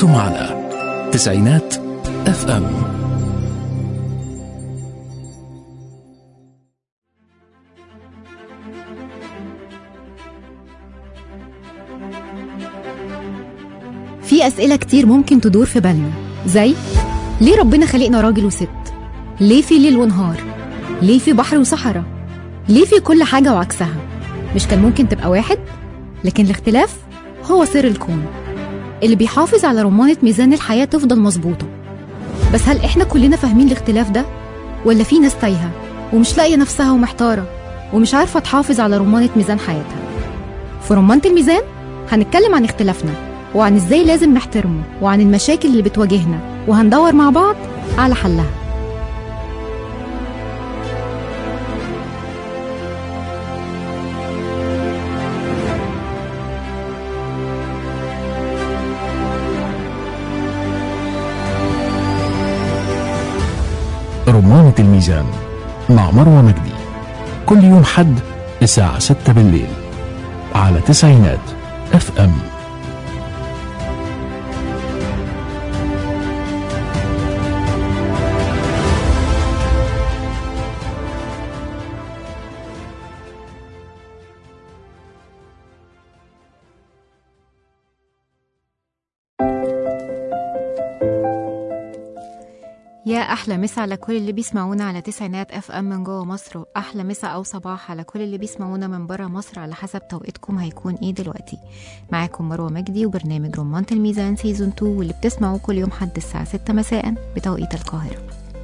أنتم على تسعينات اف ام في أسئلة كتير ممكن تدور في بالنا زي ليه ربنا خلقنا راجل وست؟ ليه في ليل ونهار؟ ليه في بحر وصحراء؟ ليه في كل حاجة وعكسها؟ مش كان ممكن تبقى واحد؟ لكن الاختلاف هو سر الكون اللي بيحافظ على رمانة ميزان الحياة تفضل مظبوطة بس هل احنا كلنا فاهمين الاختلاف ده؟ ولا في ناس تايهة ومش لاقية نفسها ومحتارة ومش عارفة تحافظ على رمانة ميزان حياتها في رمانة الميزان هنتكلم عن اختلافنا وعن ازاي لازم نحترمه وعن المشاكل اللي بتواجهنا وهندور مع بعض على حلها رمانة الميزان مع مروة مجدي كل يوم حد الساعة 6 بالليل على تسعينات اف ام يا احلى مسا على كل اللي بيسمعونا على تسعينات اف ام من جوه مصر واحلى مسا او صباح على كل اللي بيسمعونا من بره مصر على حسب توقيتكم هيكون ايه دلوقتي معاكم مروه مجدي وبرنامج رمانة الميزان سيزون 2 واللي بتسمعوه كل يوم حد الساعه 6 مساء بتوقيت القاهره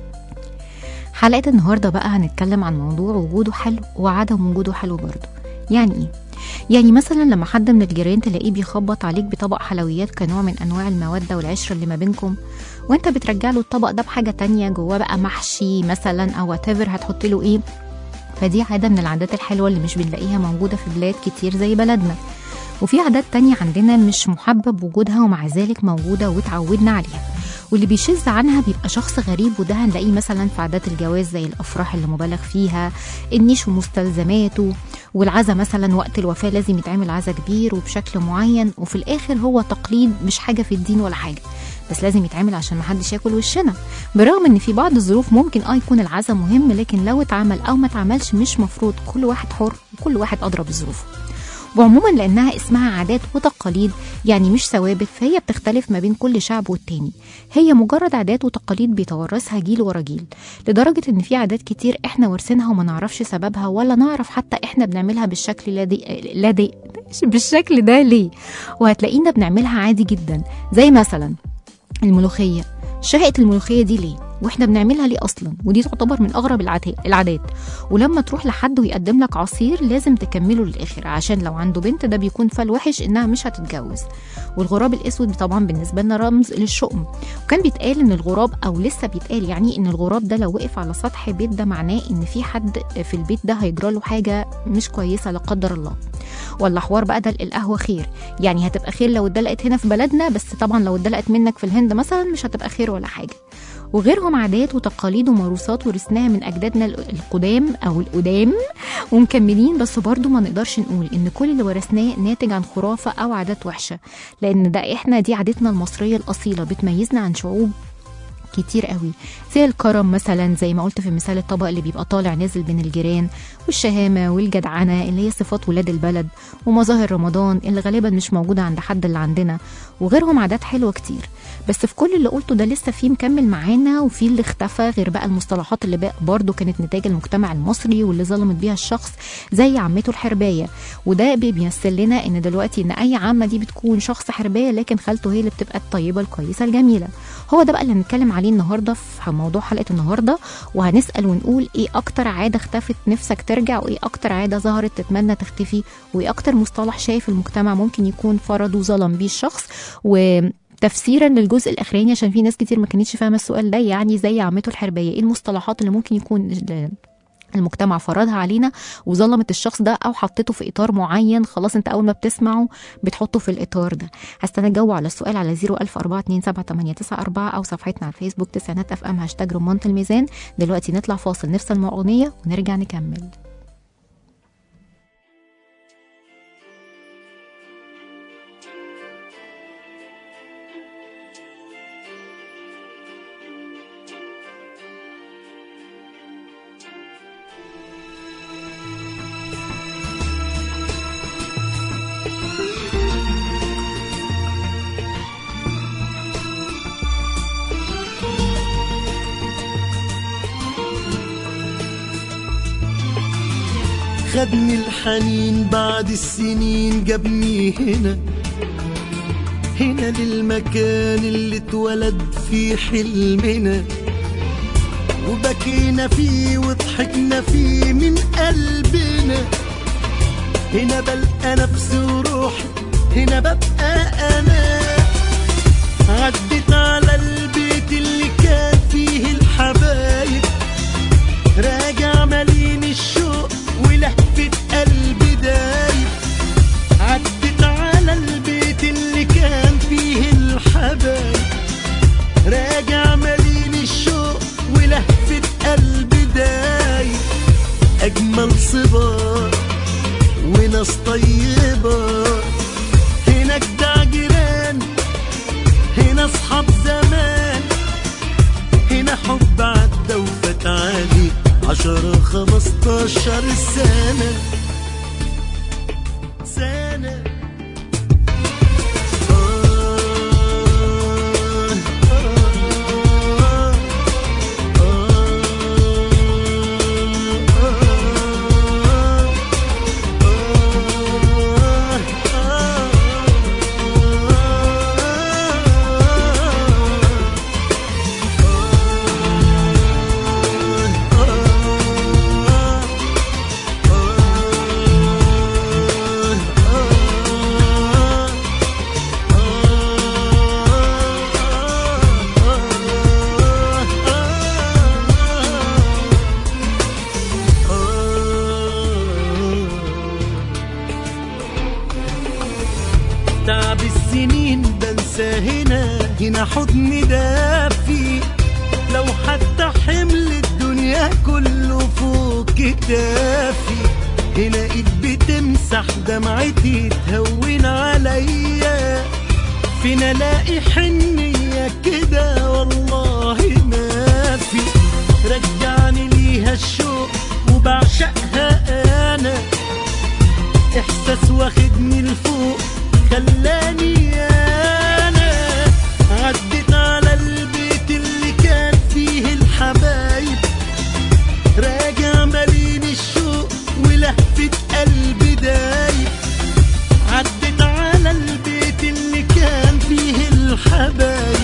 حلقه النهارده بقى هنتكلم عن موضوع وجوده حلو وعدم وجوده حلو برضه يعني ايه يعني مثلا لما حد من الجيران تلاقيه بيخبط عليك بطبق حلويات كنوع من انواع الموده والعشره اللي ما بينكم وانت بترجع له الطبق ده بحاجه تانية جواه بقى محشي مثلا او وات هتحط له ايه فدي عاده من العادات الحلوه اللي مش بنلاقيها موجوده في بلاد كتير زي بلدنا وفي عادات تانية عندنا مش محبب وجودها ومع ذلك موجوده وتعودنا عليها واللي بيشذ عنها بيبقى شخص غريب وده هنلاقيه مثلا في عادات الجواز زي الافراح اللي مبالغ فيها النيش ومستلزماته والعزا مثلا وقت الوفاه لازم يتعمل عزا كبير وبشكل معين وفي الاخر هو تقليد مش حاجه في الدين ولا حاجه بس لازم يتعمل عشان محدش ياكل وشنا برغم ان في بعض الظروف ممكن اه يكون العزا مهم لكن لو اتعمل او ما اتعملش مش مفروض كل واحد حر وكل واحد ادرى بظروفه وعموما لانها اسمها عادات وتقاليد يعني مش ثوابت فهي بتختلف ما بين كل شعب والتاني هي مجرد عادات وتقاليد بيتورثها جيل ورا جيل لدرجه ان في عادات كتير احنا وارثينها وما نعرفش سببها ولا نعرف حتى احنا بنعملها بالشكل لا دي لا دي بالشكل ده ليه وهتلاقينا بنعملها عادي جدا زي مثلا الملوخيه شهقة الملوخية دي ليه؟ واحنا بنعملها ليه اصلا ودي تعتبر من اغرب العتا- العادات ولما تروح لحد ويقدم لك عصير لازم تكمله للاخر عشان لو عنده بنت ده بيكون فال وحش انها مش هتتجوز والغراب الاسود طبعا بالنسبه لنا رمز للشؤم وكان بيتقال ان الغراب او لسه بيتقال يعني ان الغراب ده لو وقف على سطح بيت ده معناه ان في حد في البيت ده هيجرى له حاجه مش كويسه لا قدر الله ولا حوار بقى ده القهوه خير يعني هتبقى خير لو اتدلقت هنا في بلدنا بس طبعا لو اتدلقت منك في الهند مثلا مش هتبقى خير ولا حاجه وغيرهم عادات وتقاليد وموروثات ورثناها من اجدادنا القدام او القدام ومكملين بس برضو ما نقدرش نقول ان كل اللي ورثناه ناتج عن خرافه او عادات وحشه لان ده احنا دي عادتنا المصريه الاصيله بتميزنا عن شعوب كتير قوي زي الكرم مثلا زي ما قلت في مثال الطبق اللي بيبقى طالع نازل بين الجيران والشهامة والجدعنة اللي هي صفات ولاد البلد ومظاهر رمضان اللي غالبا مش موجودة عند حد اللي عندنا وغيرهم عادات حلوة كتير بس في كل اللي قلته ده لسه في مكمل معانا وفي اللي اختفى غير بقى المصطلحات اللي بقى برضه كانت نتاج المجتمع المصري واللي ظلمت بيها الشخص زي عمته الحرباية وده بي- بيمثل لنا ان دلوقتي ان اي عمه دي بتكون شخص حربايه لكن خالته هي اللي بتبقى الطيبه الكويسه الجميله هو ده بقى اللي هنتكلم عليه النهارده في موضوع حلقه النهارده وهنسال ونقول ايه اكتر عاده اختفت نفسك ترجع وايه اكتر عاده ظهرت تتمنى تختفي وايه اكتر مصطلح شايف المجتمع ممكن يكون فرض وظلم بيه الشخص و تفسيرا للجزء الاخراني عشان في ناس كتير ما كانتش فاهمه السؤال ده يعني زي عمته الحربيه ايه المصطلحات اللي ممكن يكون المجتمع فرضها علينا وظلمت الشخص ده او حطيته في اطار معين خلاص انت اول ما بتسمعه بتحطه في الاطار ده هستنى الجو على السؤال على 010427894 او صفحتنا على الفيسبوك تسعينات اف ام هاشتاج رمانة الميزان دلوقتي نطلع فاصل نفصل مع اغنيه ونرجع نكمل خدني الحنين بعد السنين جابني هنا هنا للمكان اللي اتولد فيه حلمنا وبكينا فيه وضحكنا فيه من قلبنا هنا بلقى نفسي وروحي هنا ببقى انا عدت على البيت اللي كان فيه الحبايب راجع مليان الشوق ولهفة قلبي دايب عدت على البيت اللي كان فيه الحبايب راجع مليان الشوق ولهفة قلبي دايب أجمل صبار وناس طيبة هنا جدع جيران هنا أصحاب زمان هنا حب عدى وفات عادي عشرة خمستاشر سنة سنة آه آه تعب السنين بنسى هنا هنا حضن دافي لو حتى حمل الدنيا كله فوق كتافي هنا ايد بتمسح دمعتي تهون عليا فين الاقي حنية كده والله ما في رجعني ليها الشوق وبعشقها انا احساس واخدني لفوق خلاني انا عديت على البيت اللي كان فيه الحبايب راجع مليان الشوق ولهفة قلبي دايب عديت على البيت اللي كان فيه الحبايب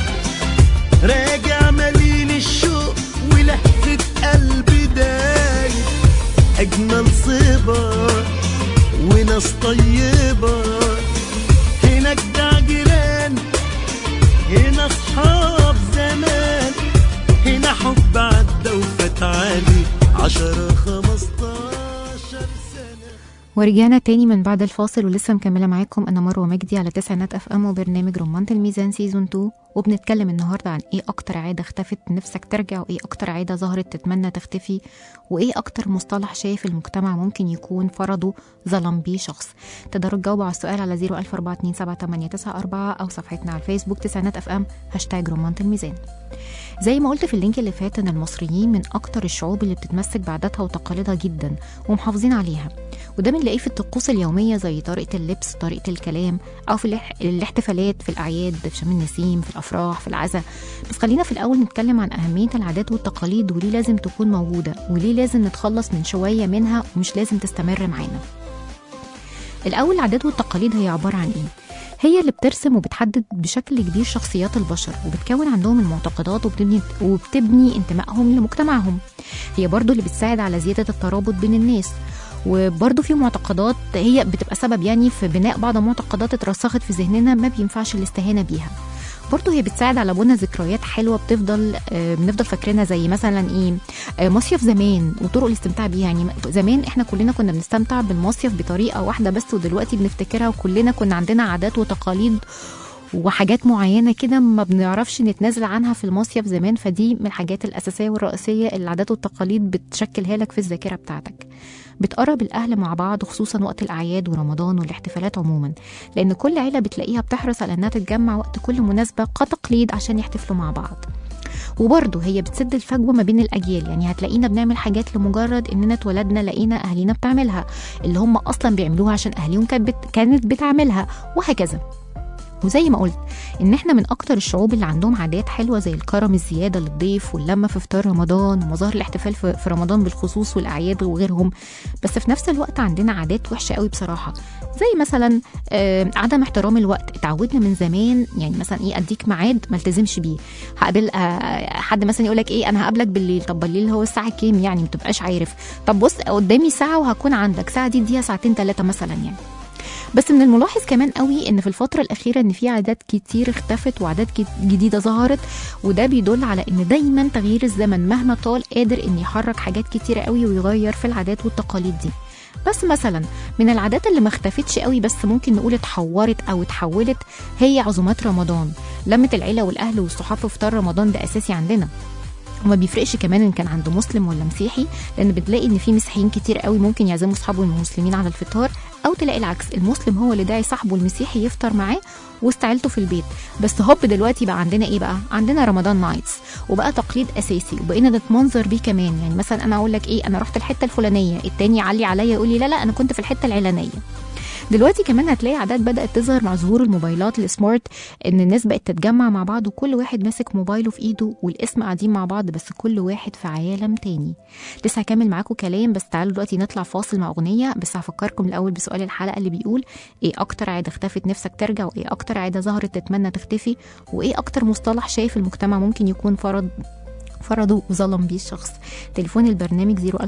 راجع مليان الشوق ولهفة قلبي دايب أجمل صبار وناس طيبة هنا جدع جيران هنا أصحاب زمان هنا حب عدى وفات عالي عشرة خمستاشر سنة ورجعنا تاني من بعد الفاصل ولسه مكملة معاكم أنا مروة مجدي على تسعينات أف أم وبرنامج رمانة الميزان سيزون 2 وبنتكلم النهاردة عن إيه أكتر عادة اختفت نفسك ترجع وإيه أكتر عادة ظهرت تتمنى تختفي وإيه أكتر مصطلح شايف المجتمع ممكن يكون فرضه ظلم بيه شخص تقدروا تجاوبوا على السؤال على 014278994 أو صفحتنا على الفيسبوك تسعينات أف أم هاشتاج رمانة الميزان زي ما قلت في اللينك اللي فات ان المصريين من اكتر الشعوب اللي بتتمسك بعاداتها وتقاليدها جدا ومحافظين عليها وده بنلاقيه في الطقوس اليوميه زي طريقه اللبس طريقه الكلام او في الاح- الاحتفالات في الاعياد في شم النسيم في الافراح في العزاء بس خلينا في الاول نتكلم عن اهميه العادات والتقاليد وليه لازم تكون موجوده وليه لازم نتخلص من شويه منها ومش لازم تستمر معانا الأول العادات والتقاليد هي عبارة عن إيه؟ هي اللي بترسم وبتحدد بشكل كبير شخصيات البشر وبتكون عندهم المعتقدات وبتبني, وبتبني انتمائهم لمجتمعهم هي برضو اللي بتساعد على زيادة الترابط بين الناس وبرضه في معتقدات هي بتبقى سبب يعني في بناء بعض المعتقدات اترسخت في ذهننا ما بينفعش الاستهانة بيها برضه هي بتساعد على بناء ذكريات حلوه بتفضل آه، بنفضل فاكرينها زي مثلا ايه آه، مصيف زمان وطرق الاستمتاع بيها يعني زمان احنا كلنا كنا بنستمتع بالمصيف بطريقه واحده بس ودلوقتي بنفتكرها وكلنا كنا عندنا عادات وتقاليد وحاجات معينه كده ما بنعرفش نتنازل عنها في المصيف زمان فدي من الحاجات الاساسيه والرئيسيه اللي العادات والتقاليد بتشكلها لك في الذاكره بتاعتك بتقرب الاهل مع بعض خصوصا وقت الاعياد ورمضان والاحتفالات عموما لان كل عيله بتلاقيها بتحرص على انها تتجمع وقت كل مناسبه كتقليد عشان يحتفلوا مع بعض وبرضه هي بتسد الفجوه ما بين الاجيال يعني هتلاقينا بنعمل حاجات لمجرد اننا اتولدنا لقينا اهالينا بتعملها اللي هم اصلا بيعملوها عشان اهاليهم كانت بت... كانت بتعملها وهكذا وزي ما قلت ان احنا من اكتر الشعوب اللي عندهم عادات حلوه زي الكرم الزياده للضيف واللمه في فطار رمضان ومظاهر الاحتفال في في رمضان بالخصوص والاعياد وغيرهم بس في نفس الوقت عندنا عادات وحشه قوي بصراحه زي مثلا آه، عدم احترام الوقت اتعودنا من زمان يعني مثلا ايه اديك ميعاد ما التزمش بيه هقابل آه، حد مثلا يقول لك ايه انا هقابلك بالليل طب بالليل هو الساعه كام يعني ما تبقاش عارف طب بص قدامي ساعه وهكون عندك ساعه دي اديها ساعتين ثلاثه مثلا يعني بس من الملاحظ كمان قوي ان في الفتره الاخيره ان في عادات كتير اختفت وعادات كت- جديده ظهرت وده بيدل على ان دايما تغيير الزمن مهما طال قادر ان يحرك حاجات كتيره قوي ويغير في العادات والتقاليد دي بس مثلا من العادات اللي ما اختفتش قوي بس ممكن نقول اتحورت او اتحولت هي عزومات رمضان لمة العيله والاهل والصحاب في فطار رمضان ده اساسي عندنا وما بيفرقش كمان ان كان عند مسلم ولا مسيحي لان بتلاقي ان في مسيحيين كتير قوي ممكن يعزموا اصحابهم المسلمين على الفطار او تلاقي العكس المسلم هو اللي داعي صاحبه المسيحي يفطر معاه وسط عيلته في البيت بس هوب دلوقتي بقى عندنا ايه بقى عندنا رمضان نايتس وبقى تقليد اساسي وبقينا نتمنظر بيه كمان يعني مثلا انا اقول لك ايه انا رحت الحته الفلانيه التاني يعلي عليا يقول لي لا لا انا كنت في الحته العلانيه دلوقتي كمان هتلاقي عادات بدأت تظهر مع ظهور الموبايلات السمارت ان الناس بقت تتجمع مع بعض وكل واحد ماسك موبايله في ايده والاسم قاعدين مع بعض بس كل واحد في عالم تاني لسه هكمل معاكم كلام بس تعالوا دلوقتي نطلع فاصل مع اغنيه بس هفكركم الاول بسؤال الحلقه اللي بيقول ايه اكتر عاده اختفت نفسك ترجع وايه اكتر عاده ظهرت تتمنى تختفي وايه اكتر مصطلح شايف المجتمع ممكن يكون فرض فرضوا وظلم بيه الشخص تليفون البرنامج 004278994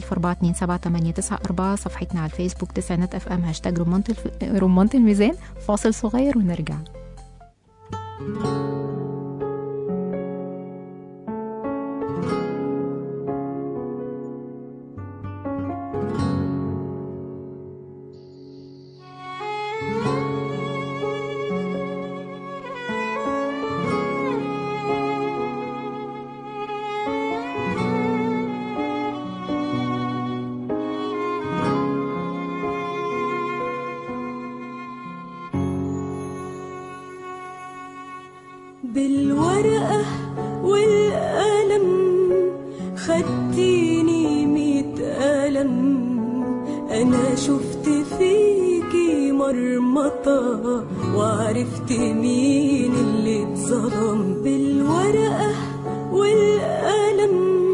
صفحتنا على الفيسبوك تسعينات اف ام هاشتاج رمانة الف... رمانة الميزان فاصل صغير ونرجع بالورقة والقلم خدتيني ميت قلم أنا شفت فيكي مرمطة وعرفت مين اللي اتظلم بالورقة والقلم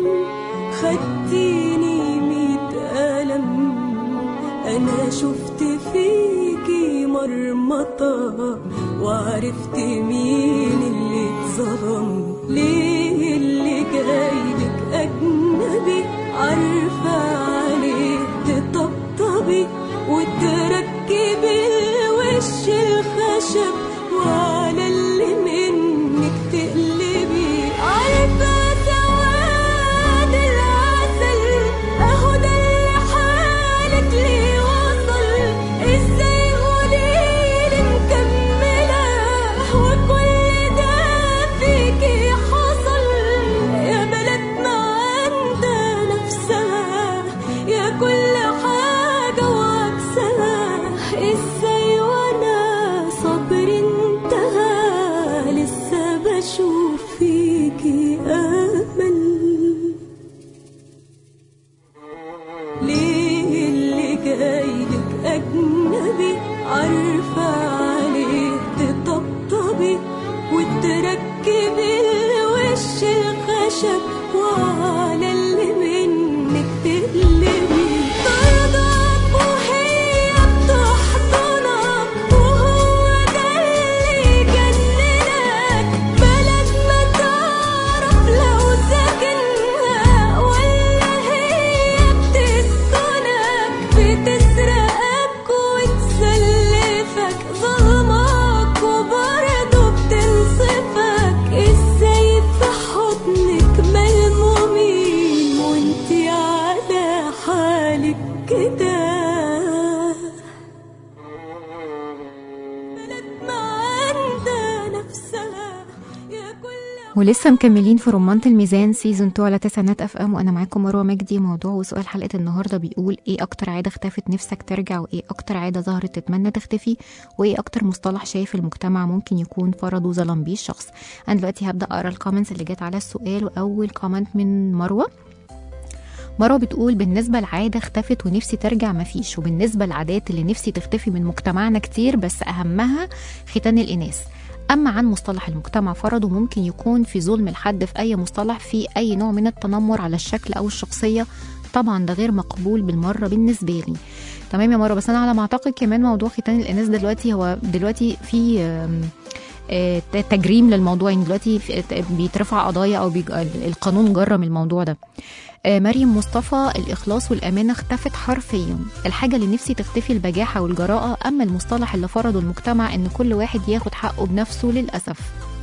خدتيني ميت قلم أنا شفت فيكي مرمطة وعرفت مين اللي اتظلم ليه اللي جايلك أجنبي عارفة عليه تطبطبي وتركبي الوش الخشب وعلى اللي منك تقلبي عارفة سواد العسل اهو ده اللي حالك ليه وصل ازاي قوليلي مكملة وكل ده فيكي حصل يا بلدنا عندها نفسها يا كل حاجة وعكسها ازاي وانا صبري انتهى لسه بشوف فيكي امل ليه اللي جايلك أجنبي عارفة عليه تطبطبي وتركبي الوش الخشب وعلى اللي منك تقلبي ترضى وهي بتحضنك وهو ده اللي يجننك بلد ما تعرف لو ساكنها ولا هي بتسكنك بتسرقك وتسلفك ظلمك وبرضه بتنصفك ازاي في حضنك ملمومين وانتي على حالك كده بلد ما عندها نفسها يا كل ولسه مكملين في رمانة الميزان سيزون 2 على تسعينات اف ام وانا معاكم مروه مجدي موضوع وسؤال حلقه النهارده بيقول ايه اكتر عاده اختفت نفسك ترجع وايه اكتر عاده ظهرت تتمنى تختفي وايه اكتر مصطلح شايف المجتمع ممكن يكون فرض وظلم بيه الشخص انا دلوقتي هبدا اقرا الكومنتس اللي جت على السؤال واول كومنت من مروه مروه بتقول بالنسبه لعاده اختفت ونفسي ترجع مفيش وبالنسبه للعادات اللي نفسي تختفي من مجتمعنا كتير بس اهمها ختان الاناث أما عن مصطلح المجتمع فرضه ممكن يكون في ظلم الحد في أي مصطلح في أي نوع من التنمر على الشكل أو الشخصية طبعا ده غير مقبول بالمرة بالنسبة لي تمام يا مرة بس أنا على ما أعتقد كمان موضوع ختان الإناث دلوقتي هو دلوقتي في آم، آه، تجريم للموضوع يعني دلوقتي في- بيترفع قضايا أو بيج- القانون جرم الموضوع ده آه، مريم مصطفى الإخلاص والأمانة اختفت حرفيا الحاجة اللي نفسي تختفي البجاحة والجراءة أما المصطلح اللي فرضه المجتمع إن كل واحد ياخد حقه بنفسه للأسف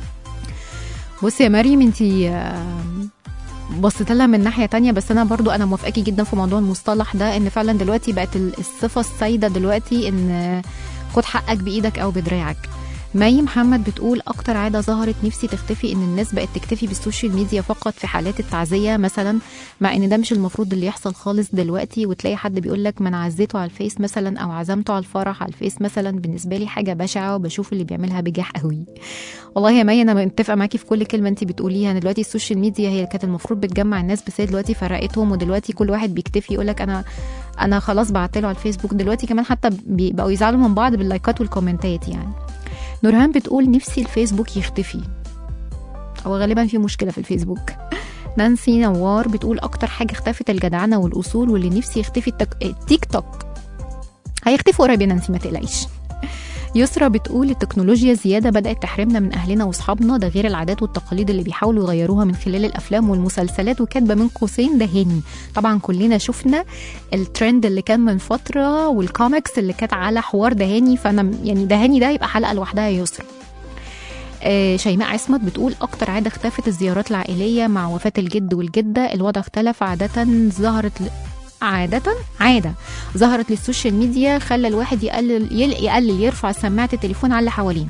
بصي يا مريم انتي آه، بصيت لها من ناحيه تانية بس انا برضو انا موافقاكي جدا في موضوع المصطلح ده ان فعلا دلوقتي بقت ال- الصفه السائده دلوقتي ان خد حقك بايدك او بدراعك مي محمد بتقول اكتر عاده ظهرت نفسي تختفي ان الناس بقت تكتفي بالسوشيال ميديا فقط في حالات التعزيه مثلا مع ان ده مش المفروض اللي يحصل خالص دلوقتي وتلاقي حد بيقول لك ما انا عزيته على الفيس مثلا او عزمته على الفرح على الفيس مثلا بالنسبه لي حاجه بشعه وبشوف اللي بيعملها بجاح قوي والله يا مي انا متفقه معاكي في كل كلمه انت بتقوليها ان دلوقتي السوشيال ميديا هي اللي كانت المفروض بتجمع الناس بس هي دلوقتي فرقتهم ودلوقتي كل واحد بيكتفي يقول لك انا انا خلاص بعت له على الفيسبوك دلوقتي كمان حتى بي- بقوا يزعلوا من بعض باللايكات والكومنتات يعني نورهان بتقول نفسي الفيسبوك يختفي هو غالبا في مشكله في الفيسبوك نانسي نوار بتقول اكتر حاجه اختفت الجدعنه والاصول واللي نفسي يختفي التك... التيك توك هيختفوا قريب يا نانسي ما تقلقيش يسرا بتقول التكنولوجيا زيادة بدأت تحرمنا من أهلنا وأصحابنا ده غير العادات والتقاليد اللي بيحاولوا يغيروها من خلال الأفلام والمسلسلات وكاتبة من قوسين ده هاني طبعا كلنا شفنا الترند اللي كان من فترة والكوميكس اللي كانت على حوار دهاني فأنا يعني دهاني ده يبقى حلقة لوحدها يا يسرا آه، شيماء عصمت بتقول أكتر عادة اختفت الزيارات العائلية مع وفاة الجد والجدة الوضع اختلف عادة ظهرت ل... عادة عادة ظهرت للسوشيال ميديا خلى الواحد يقلل يل- يقلل يرفع سماعة التليفون على اللي حواليه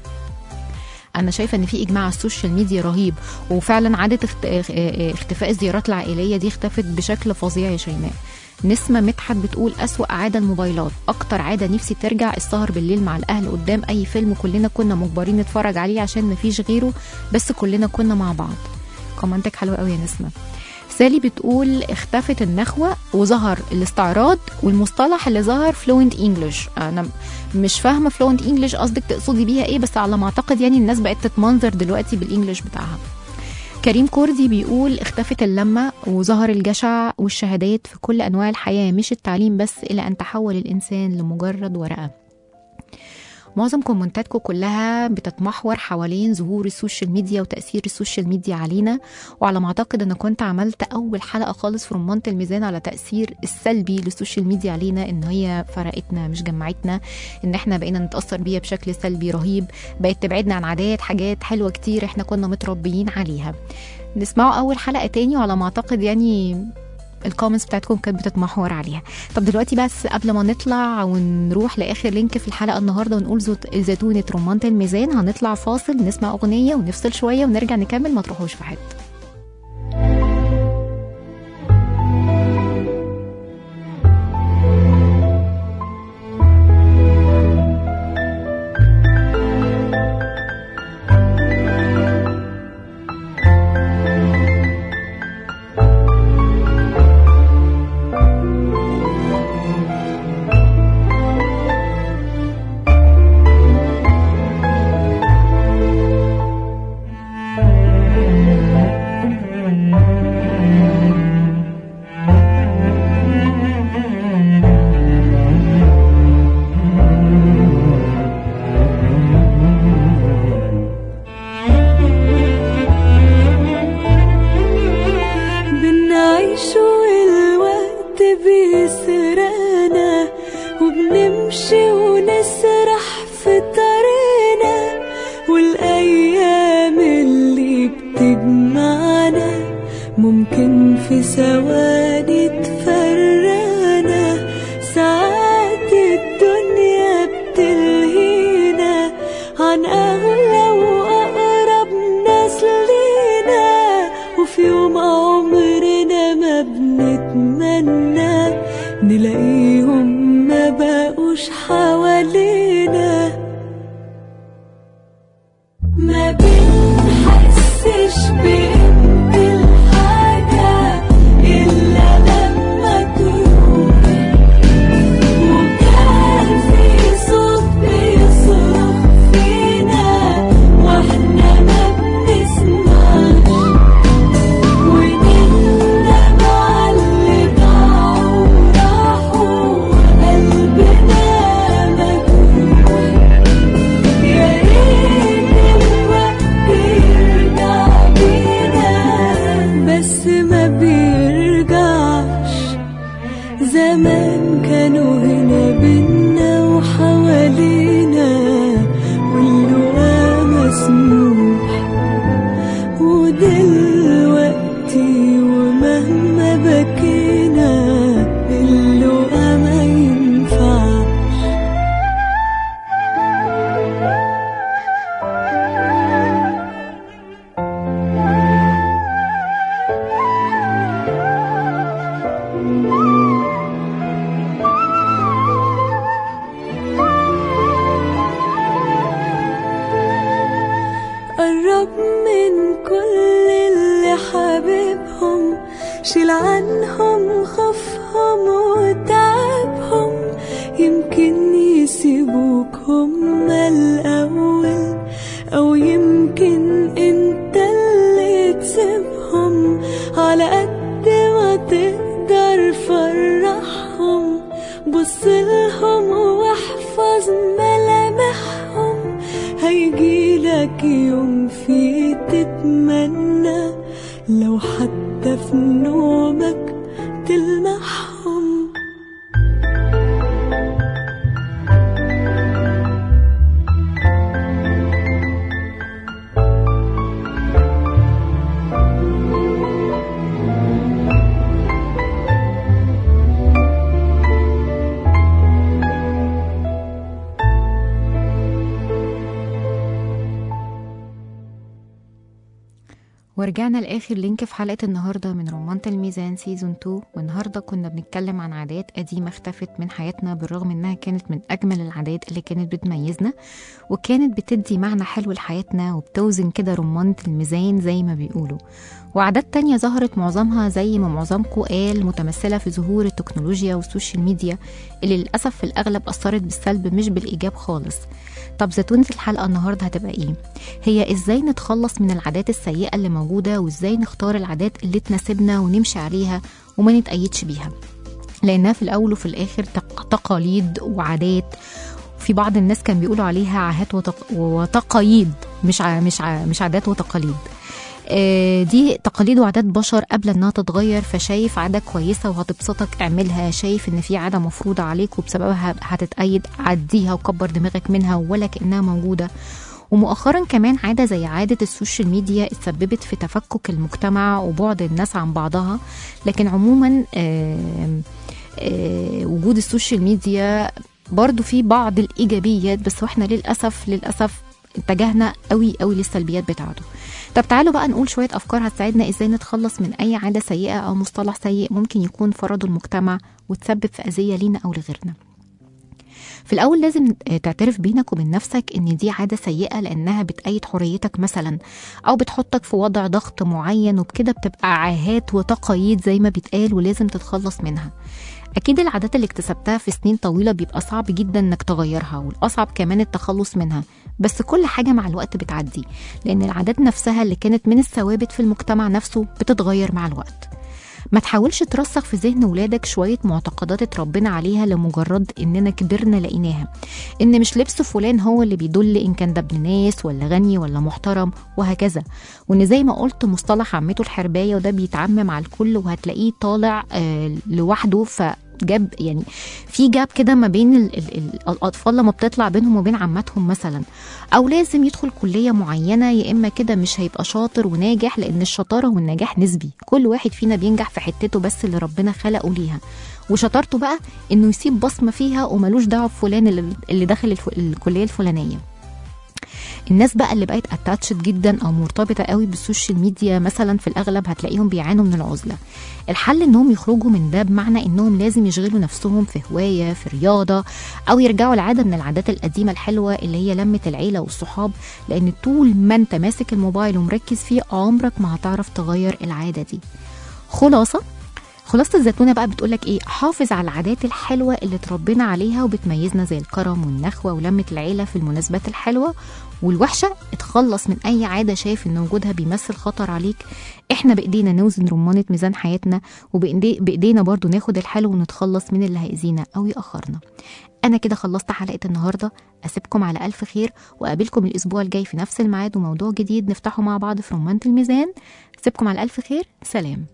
انا شايفه ان في اجماع على السوشيال ميديا رهيب وفعلا عاده اخت- اه- اه- اختفاء الزيارات العائليه دي اختفت بشكل فظيع يا شيماء نسمة مدحت بتقول أسوأ عادة الموبايلات أكتر عادة نفسي ترجع السهر بالليل مع الأهل قدام أي فيلم كلنا كنا مجبرين نتفرج عليه عشان مفيش غيره بس كلنا كنا مع بعض كومنتك حلو قوي يا نسمة سالي بتقول اختفت النخوة وظهر الاستعراض والمصطلح اللي ظهر فلوينت انجلش انا مش فاهمه فلوينت انجلش قصدك تقصدي بيها ايه بس على ما اعتقد يعني الناس بقت تتمنظر دلوقتي بالانجلش بتاعها كريم كردي بيقول اختفت اللمة وظهر الجشع والشهادات في كل أنواع الحياة مش التعليم بس إلى أن تحول الإنسان لمجرد ورقة معظم كومنتاتكم كلها بتتمحور حوالين ظهور السوشيال ميديا وتأثير السوشيال ميديا علينا وعلى ما أعتقد أنا كنت عملت أول حلقة خالص في رمانة الميزان على تأثير السلبي للسوشيال ميديا علينا إن هي فرقتنا مش جمعتنا إن إحنا بقينا نتأثر بيها بشكل سلبي رهيب بقت تبعدنا عن عادات حاجات حلوة كتير إحنا كنا متربيين عليها نسمعوا أول حلقة تاني وعلى ما أعتقد يعني الكومنتس بتاعتكم كانت بتتمحور عليها طب دلوقتي بس قبل ما نطلع ونروح لاخر لينك في الحلقه النهارده ونقول زت- زيتونه رمانه الميزان هنطلع فاصل نسمع اغنيه ونفصل شويه ونرجع نكمل ما تروحوش في حته بنعيش والوقت بيسرقنا وبنمشي ونسرح في طريقنا والأيام اللي بتجمعنا ممكن في ثواني تفرقنا ساعات الدنيا بتلهينا عن أغلى وأقرب ناس لينا وفي يوم عمرنا ما بنتمنى نلاقيهم ما بقوش حوالينا ما بنحسش بقيمة الحاجة إلا لما تروح وكان في صوت بيصرخ فينا شيل عنهم خوفهم وتعبهم يمكن يسيبوك هما الأول أو يمكن انت اللي تسيبهم على قد ما تقدر فرحهم بصلهم واحفظ ملامحهم هيجيلك يوم فيه تتمنى لو حتى في نومك تلمحهم ورجعنا لآخر لينك في حلقة النهاردة من رمانة الميزان سيزون 2 والنهاردة كنا بنتكلم عن عادات قديمة اختفت من حياتنا بالرغم إنها كانت من أجمل العادات اللي كانت بتميزنا وكانت بتدي معنى حلو لحياتنا وبتوزن كده رمانة الميزان زي ما بيقولوا وعادات تانية ظهرت معظمها زي ما معظمكم قال متمثلة في ظهور التكنولوجيا والسوشيال ميديا اللي للأسف في الأغلب أثرت بالسلب مش بالإيجاب خالص طب زتونة الحلقة النهاردة هتبقى إيه؟ هي إزاي نتخلص من العادات السيئة اللي موجودة وإزاي نختار العادات اللي تناسبنا ونمشي عليها وما نتأيدش بيها لأنها في الأول وفي الآخر تق- تقاليد وعادات في بعض الناس كان بيقولوا عليها عاهات وتق... وتقايد مش ع... مش ع... مش عادات وتقاليد آه، دي تقاليد وعادات بشر قبل انها تتغير فشايف عاده كويسه وهتبسطك اعملها شايف ان في عاده مفروضه عليك وبسببها هتتأيد عديها وكبر دماغك منها ولا كانها موجوده ومؤخرا كمان عاده زي عاده السوشيال ميديا اتسببت في تفكك المجتمع وبعد الناس عن بعضها لكن عموما آه، آه، وجود السوشيال ميديا برضو في بعض الايجابيات بس واحنا للاسف للاسف اتجهنا قوي قوي للسلبيات بتاعته طب تعالوا بقى نقول شويه افكار هتساعدنا ازاي نتخلص من اي عاده سيئه او مصطلح سيء ممكن يكون فرضه المجتمع وتسبب في اذيه لينا او لغيرنا في الأول لازم تعترف بينك وبين نفسك إن دي عادة سيئة لأنها بتأيد حريتك مثلا أو بتحطك في وضع ضغط معين وبكده بتبقى عاهات وتقايد زي ما بيتقال ولازم تتخلص منها أكيد العادات اللي اكتسبتها في سنين طويلة بيبقى صعب جدا إنك تغيرها والأصعب كمان التخلص منها بس كل حاجة مع الوقت بتعدي لأن العادات نفسها اللي كانت من الثوابت في المجتمع نفسه بتتغير مع الوقت ما تحاولش ترسخ في ذهن ولادك شوية معتقدات اتربينا عليها لمجرد إننا كبرنا لقيناها إن مش لبس فلان هو اللي بيدل إن كان ده ابن ناس ولا غني ولا محترم وهكذا وإن زي ما قلت مصطلح عمته الحرباية وده بيتعمم على الكل وهتلاقيه طالع آه لوحده ف جاب يعني في جاب كده ما بين ال ال ال الاطفال لما بتطلع بينهم وبين عماتهم مثلا او لازم يدخل كليه معينه يا اما كده مش هيبقى شاطر وناجح لان الشطاره والنجاح نسبي كل واحد فينا بينجح في حتته بس اللي ربنا خلقه ليها وشطارته بقى انه يسيب بصمه فيها وملوش دعوه بفلان اللي, اللي داخل الف... الكليه الفلانيه الناس بقى اللي بقت اتاتشد جدا او مرتبطه قوي بالسوشيال ميديا مثلا في الاغلب هتلاقيهم بيعانوا من العزله الحل انهم يخرجوا من ده بمعنى انهم لازم يشغلوا نفسهم في هوايه في رياضه او يرجعوا لعاده من العادات القديمه الحلوه اللي هي لمه العيله والصحاب لان طول ما انت ماسك الموبايل ومركز فيه عمرك ما هتعرف تغير العاده دي خلاصه خلاصة الزيتونة بقى بتقولك ايه حافظ على العادات الحلوة اللي اتربينا عليها وبتميزنا زي الكرم والنخوة ولمة العيلة في المناسبات الحلوة والوحشة اتخلص من أي عادة شايف إن وجودها بيمثل خطر عليك احنا بإيدينا نوزن رمانة ميزان حياتنا وبإيدينا برضو ناخد الحلو ونتخلص من اللي هيأذينا أو يأخرنا أنا كده خلصت حلقة النهاردة أسيبكم على ألف خير وأقابلكم الأسبوع الجاي في نفس الميعاد وموضوع جديد نفتحه مع بعض في رمانة الميزان أسيبكم على ألف خير سلام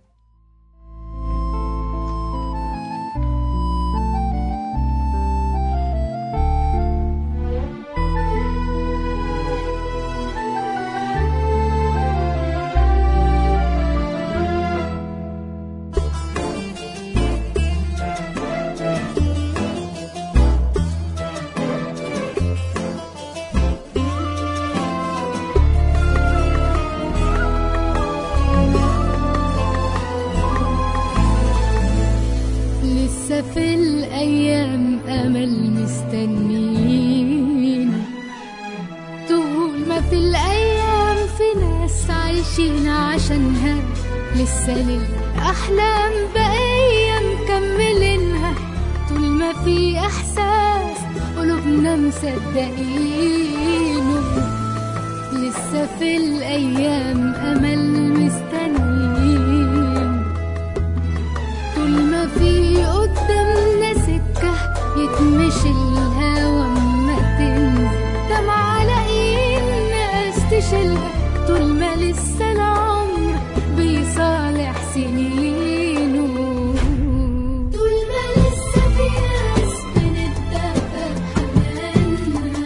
لسه في الأيام أمل مستنيين طول ما في الأيام في ناس عايشين عشانها لسه ليل أحلام بقية مكملينها طول ما في إحساس قلوبنا مصدقينه لسه في الأيام أمل مستنيين طول ما في قدامنا سكة يتمشي الهوا ما تنزل دمع على ايد ناس تشيلها طول ما لسه العمر بيصالح سنينه طول ما لسه في ناس بنتدفى بحنانها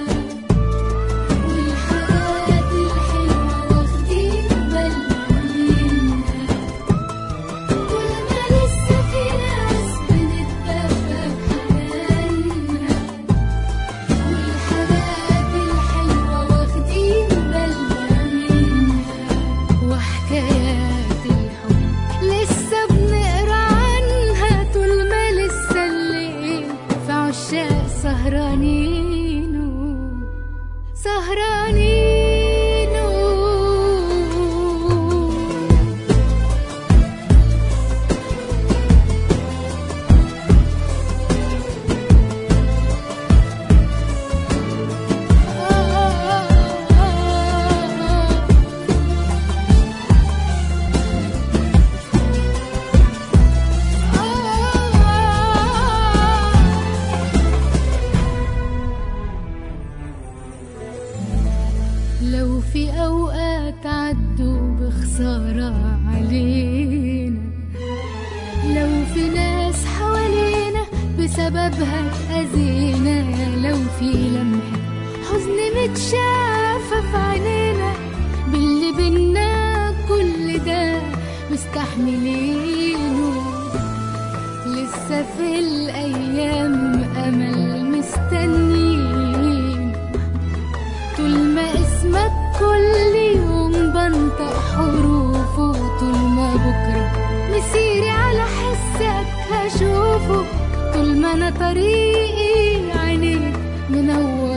والحاجات الحلوة واخدين بالنا منها طول ما لسه في ناس بنتدفى بحنانها والحاجات الحلوة واخدين بالنا منها وحكايات الحب لسه بنقرا عنها طول ما لسه الليل في عشاق سهرانين سهرانين لو في أوقات عدوا بخسارة علينا لو في ناس حوالينا بسببها اتأذينا لو في لمحة حزن متشافة في عينينا باللي بينا كل ده مستحملينه لسه في الأيام أمل مستنيين طول ما اسمك كل يوم بنطق حروفه طول ما بكرة مسيري على حسك هشوفه طول ما أنا طريقي عينيك منور